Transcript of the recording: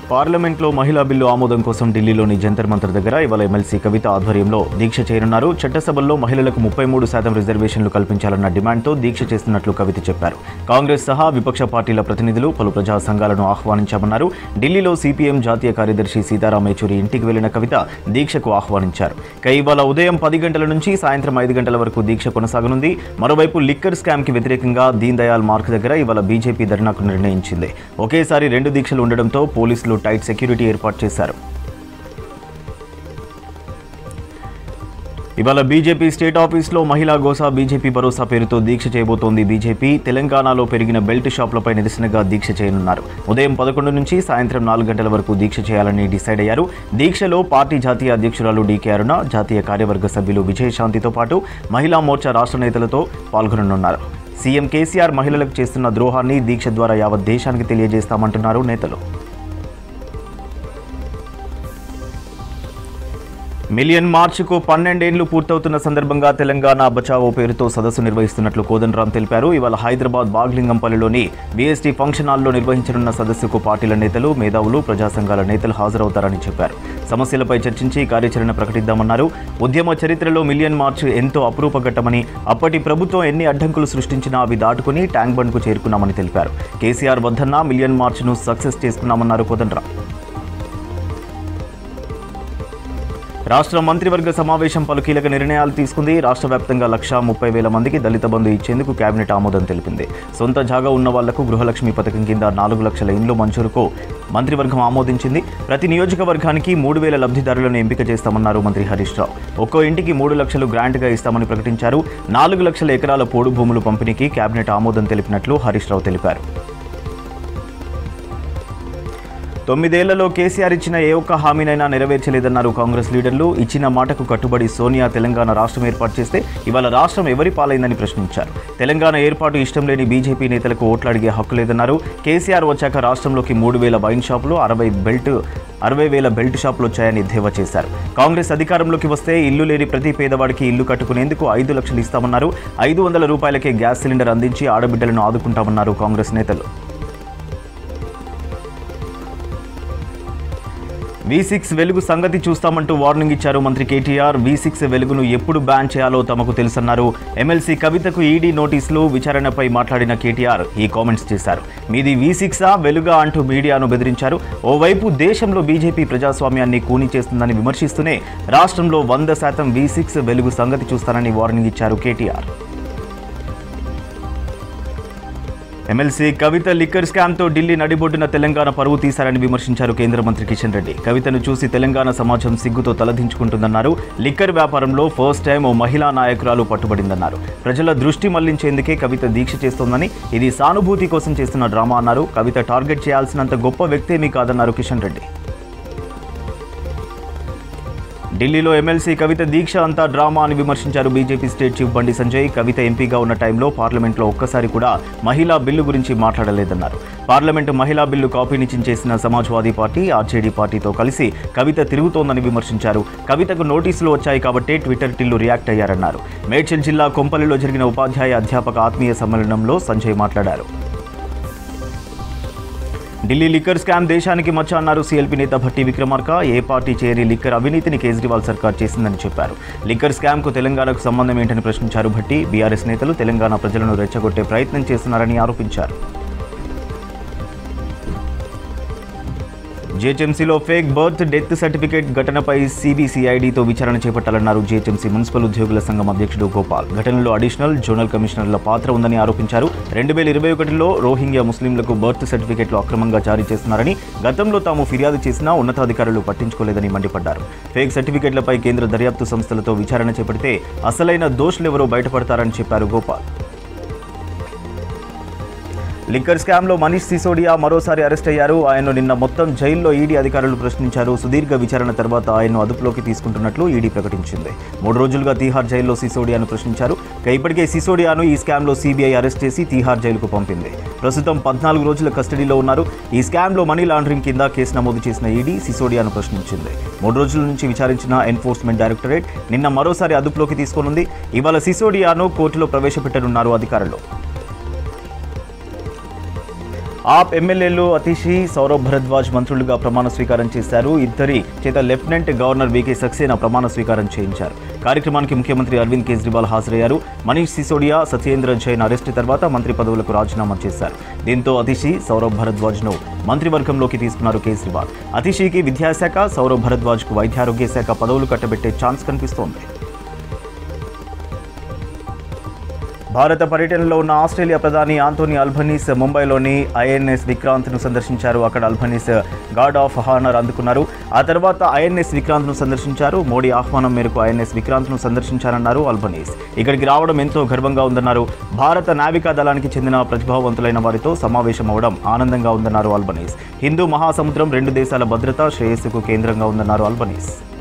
పార్లమెంట్లో మహిళా బిల్లు ఆమోదం కోసం ఢిల్లీలోని జంతర్ మంతర్ దగ్గర ఇవాళ ఎమ్మెల్సీ కవిత ఆధ్వర్యంలో దీక్ష చేయనున్నారు చట్టసభల్లో మహిళలకు ముప్పై మూడు శాతం రిజర్వేషన్లు కల్పించాలన్న డిమాండ్తో దీక్ష చేస్తున్నట్లు కవిత చెప్పారు కాంగ్రెస్ సహా విపక్ష పార్టీల ప్రతినిధులు పలు ప్రజా సంఘాలను ఆహ్వానించామన్నారు ఢిల్లీలో సిపిఎం జాతీయ కార్యదర్శి సీతారాం యేచూరి ఇంటికి వెళ్లిన కవిత దీక్షకు ఆహ్వానించారు ఇక ఇవాళ ఉదయం పది గంటల నుంచి సాయంత్రం ఐదు గంటల వరకు దీక్ష కొనసాగనుంది మరోవైపు లిక్కర్ స్కామ్ కి వ్యతిరేకంగా దీన్ దయాల్ మార్క్ దగ్గర ఇవాళ బీజేపీ ధర్నాకు నిర్ణయించింది ఒకేసారి రెండు దీక్షలు ఉండడంతో పోలీసులు టైట్ సెక్యూరిటీ ఏర్పాటు చేశారు ఇవాళ బీజేపీ స్టేట్ ఆఫీస్లో మహిళా గోసా బీజేపీ భరోసా పేరుతో దీక్ష చేయబోతోంది బీజేపీ తెలంగాణలో పెరిగిన బెల్ట్ షాపులపై నిరసనగా దీక్ష చేయనున్నారు ఉదయం పదకొండు నుంచి సాయంత్రం నాలుగు గంటల వరకు దీక్ష చేయాలని డిసైడ్ అయ్యారు దీక్షలో పార్టీ జాతీయ అధ్యక్షురాలు డీకే అరుణ జాతీయ కార్యవర్గ సభ్యులు విజయశాంతితో పాటు మహిళా మోర్చా రాష్ట్ర నేతలతో పాల్గొననున్నారు సీఎం కేసీఆర్ మహిళలకు చేస్తున్న ద్రోహాన్ని దీక్ష ద్వారా యావత్ దేశానికి తెలియజేస్తామంటున్నారు నేతలు మిలియన్ మార్చుకు పన్నెండేండ్లు పూర్తవుతున్న సందర్భంగా తెలంగాణ బచావో పేరుతో సదస్సు నిర్వహిస్తున్నట్లు కోదండరాం తెలిపారు ఇవాళ హైదరాబాద్ బాగ్లింగంపల్లిలోని బీఎస్టీ ఫంక్షన్ హాల్లో నిర్వహించనున్న సదస్సుకు పార్టీల నేతలు మేధావులు ప్రజా సంఘాల నేతలు హాజరవుతారని చెప్పారు సమస్యలపై చర్చించి కార్యాచరణ ప్రకటిద్దామన్నారు ఉద్యమ చరిత్రలో మిలియన్ మార్చ్ ఎంతో అపురూప ఘట్టమని అప్పటి ప్రభుత్వం ఎన్ని అడ్డంకులు సృష్టించినా అవి దాటుకుని ట్యాంక్ బండ్కు చేరుకున్నామని తెలిపారు కేసీఆర్ వద్దన్న మిలియన్ మార్చ్ను సక్సెస్ చేసుకున్నామన్నారు కోదండరాం రాష్ట్ర మంత్రివర్గ సమావేశం పలు కీలక నిర్ణయాలు తీసుకుంది రాష్ట్ర వ్యాప్తంగా లక్షా ముప్పై వేల మందికి దళిత బంధు ఇచ్చేందుకు కేబినెట్ ఆమోదం తెలిపింది సొంత జాగా ఉన్న వాళ్లకు గృహలక్ష్మి పథకం కింద నాలుగు లక్షల ఇండ్లు మంజూరుకు మంత్రివర్గం ఆమోదించింది ప్రతి నియోజకవర్గానికి మూడు వేల లబ్ధిదారులను ఎంపిక చేస్తామన్నారు మంత్రి హరీష్ రావు ఒక్కో ఇంటికి మూడు లక్షలు గ్రాంట్గా ఇస్తామని ప్రకటించారు నాలుగు లక్షల ఎకరాల పోడు భూములు పంపిణీకి కేబినెట్ ఆమోదం తెలిపినట్లు హరీష్ రావు తెలిపారు తొమ్మిదేళ్లలో కేసీఆర్ ఇచ్చిన ఏ ఒక్క హామీనైనా నెరవేర్చలేదన్నారు కాంగ్రెస్ లీడర్లు ఇచ్చిన మాటకు కట్టుబడి సోనియా తెలంగాణ రాష్ట్రం ఏర్పాటు చేస్తే ఇవాళ రాష్ట్రం ఎవరి పాలైందని ప్రశ్నించారు తెలంగాణ ఏర్పాటు ఇష్టం లేని బీజేపీ నేతలకు ఓట్లు అడిగే హక్కు లేదన్నారు కేసీఆర్ వచ్చాక రాష్ట్రంలోకి మూడు వేల వైన్ షాపులు అరవై బెల్ట్ అరవై వేల బెల్ట్ షాపులు వచ్చాయని ఎద్దేవా చేశారు కాంగ్రెస్ అధికారంలోకి వస్తే ఇల్లు లేని ప్రతి పేదవాడికి ఇల్లు కట్టుకునేందుకు ఐదు లక్షలు ఇస్తామన్నారు ఐదు వందల రూపాయలకే గ్యాస్ సిలిండర్ అందించి ఆడబిడ్డలను ఆదుకుంటామన్నారు కాంగ్రెస్ నేతలు వి సిక్స్ వెలుగు సంగతి చూస్తామంటూ వార్నింగ్ ఇచ్చారు మంత్రి కేటీఆర్ వి సిక్స్ వెలుగును ఎప్పుడు బ్యాన్ చేయాలో తమకు తెలుసన్నారు ఎమ్మెల్సీ కవితకు ఈడీ నోటీసులు విచారణపై మాట్లాడిన కేటీఆర్ ఈ కామెంట్స్ చేశారు మీది వి సిక్సా వెలుగా అంటూ మీడియాను బెదిరించారు ఓవైపు దేశంలో బీజేపీ ప్రజాస్వామ్యాన్ని కూని చేస్తుందని విమర్శిస్తూనే రాష్ట్రంలో వంద శాతం వి సిక్స్ వెలుగు సంగతి చూస్తానని వార్నింగ్ ఇచ్చారు కేటీఆర్ ఎమ్మెల్సీ కవిత లిక్కర్ స్కామ్తో ఢిల్లీ నడిబొడ్డున తెలంగాణ పరువు తీశారని విమర్శించారు కేంద్ర మంత్రి కిషన్ రెడ్డి కవితను చూసి తెలంగాణ సమాజం సిగ్గుతో తలదించుకుంటుందన్నారు లిక్కర్ వ్యాపారంలో ఫస్ట్ టైం ఓ మహిళా నాయకురాలు పట్టుబడిందన్నారు ప్రజల దృష్టి మళ్లించేందుకే కవిత దీక్ష చేస్తోందని ఇది సానుభూతి కోసం చేస్తున్న డ్రామా అన్నారు కవిత టార్గెట్ చేయాల్సినంత గొప్ప వ్యక్తేమీ కాదన్నారు కిషన్ రెడ్డి ఢిల్లీలో ఎమ్మెల్సీ కవిత దీక్ష అంతా డ్రామా అని విమర్శించారు బీజేపీ స్టేట్ చీఫ్ బండి సంజయ్ కవిత ఎంపీగా ఉన్న టైంలో పార్లమెంట్లో ఒక్కసారి కూడా మహిళా బిల్లు గురించి మాట్లాడలేదన్నారు పార్లమెంటు మహిళా బిల్లు కాపీని చించేసిన సమాజ్వాదీ పార్టీ ఆర్జేడీ పార్టీతో కలిసి కవిత తిరుగుతోందని విమర్శించారు కవితకు నోటీసులు వచ్చాయి కాబట్టే ట్విట్టర్ టిల్లు రియాక్ట్ అయ్యారన్నారు మేడ్చల్ జిల్లా కొంపల్లిలో జరిగిన ఉపాధ్యాయ అధ్యాపక ఆత్మీయ సమ్మేళనంలో సంజయ్ మాట్లాడారు ఢిల్లీ లిక్కర్ స్కామ్ దేశానికి మచ్చ అన్నారు సీఎల్పీ నేత భట్టి విక్రమార్క ఏ పార్టీ చేరి లిక్కర్ అవినీతిని కేజ్రీవాల్ సర్కార్ చేసిందని చెప్పారు లిక్కర్ స్కామ్కు తెలంగాణకు సంబంధం ఏంటని ప్రశ్నించారు భట్టి బీఆర్ఎస్ నేతలు తెలంగాణ ప్రజలను రెచ్చగొట్టే ప్రయత్నం చేస్తున్నారని ఆరోపించారు జీహెచ్ఎంసీలో ఫేక్ బర్త్ డెత్ సర్టిఫికేట్ ఘటనపై సిబిసిఐడితో విచారణ చేపట్టాలన్నారు జీహెచ్ఎంసీ మున్సిపల్ ఉద్యోగుల సంఘం అధ్యక్షుడు గోపాల్ ఘటనలో అడిషనల్ జోనల్ కమిషనర్ల పాత్ర ఉందని ఆరోపించారు రెండు వేల ఇరవై ఒకటిలో రోహింగ్యా ముస్లింలకు బర్త్ సర్టిఫికేట్లు అక్రమంగా జారీ చేస్తున్నారని గతంలో తాము ఫిర్యాదు చేసినా ఉన్నతాధికారులు పట్టించుకోలేదని మండిపడ్డారు ఫేక్ సర్టిఫికేట్లపై కేంద్ర దర్యాప్తు సంస్థలతో విచారణ చేపడితే అసలైన దోషులెవరో బయటపడతారని చెప్పారు గోపాల్ లిక్కర్ స్కామ్లో మనీష్ సిసోడియా మరోసారి అరెస్ట్ అయ్యారు ఆయన్ను నిన్న మొత్తం జైల్లో ఈడీ అధికారులు ప్రశ్నించారు సుదీర్ఘ విచారణ తర్వాత ఆయన్ను అదుపులోకి తీసుకుంటున్నట్లు ఈడీ ప్రకటించింది మూడు రోజులుగా తీహార్ జైల్లో సిసోడియాను ప్రశ్నించారు ఇక ఇప్పటికే సిసోడియాను ఈ స్కామ్లో సీబీఐ అరెస్ట్ చేసి తీహార్ జైలుకు పంపింది ప్రస్తుతం పద్నాలుగు రోజుల కస్టడీలో ఉన్నారు ఈ స్కామ్లో మనీ లాండరింగ్ కింద కేసు నమోదు చేసిన ఈడీ సిసోడియాను ప్రశ్నించింది మూడు రోజుల నుంచి విచారించిన ఎన్ఫోర్స్మెంట్ డైరెక్టరేట్ నిన్న మరోసారి అదుపులోకి తీసుకోనుంది ఇవాళ సిసోడియాను కోర్టులో ప్రవేశపెట్టనున్నారు అధికారులు ఆప్ ఎమ్మెల్యేలు అతిషి సౌరవ్ భరద్వాజ్ మంత్రులుగా ప్రమాణ స్వీకారం చేశారు ఇద్దరి చేత లెఫ్టినెంట్ గవర్నర్ వికే సక్సేనా ప్రమాణ స్వీకారం చేయించారు కార్యక్రమానికి ముఖ్యమంత్రి అరవింద్ కేజ్రీవాల్ హాజరయ్యారు మనీష్ సిసోడియా సత్యేంద్ర జైన్ అరెస్టు తర్వాత మంత్రి పదవులకు రాజీనామా చేశారు దీంతో అతిషి సౌరవ్ భరద్వాజ్ను మంత్రివర్గంలోకి తీసుకున్నారు కేజ్రీవాల్ అతిషికి విద్యాశాఖ సౌరవ్ భరద్వాజ్కు వైద్యారోగ్య శాఖ పదవులు కట్టబెట్టే ఛాన్స్ కనిపిస్తోంది భారత పర్యటనలో ఉన్న ఆస్ట్రేలియా ప్రధాని ఆంటోనీ అల్బనీస్ ముంబైలోని ఐఎన్ఎస్ విక్రాంత్ను సందర్శించారు అక్కడ అల్బనీస్ గార్డ్ ఆఫ్ హానర్ అందుకున్నారు ఆ తర్వాత ఐఎన్ఎస్ విక్రాంత్ను సందర్శించారు మోడీ ఆహ్వానం మేరకు ఐఎన్ఎస్ విక్రాంత్ను సందర్శించారన్నారు అల్బనీస్ ఇక్కడికి రావడం ఎంతో గర్వంగా ఉందన్నారు భారత నావికా దళానికి చెందిన ప్రతిభావంతులైన వారితో సమావేశం అవడం ఆనందంగా ఉందన్నారు అల్బనీస్ హిందూ మహాసముద్రం రెండు దేశాల భద్రత శ్రేయస్సుకు కేంద్రంగా ఉందన్నారు అల్బనీస్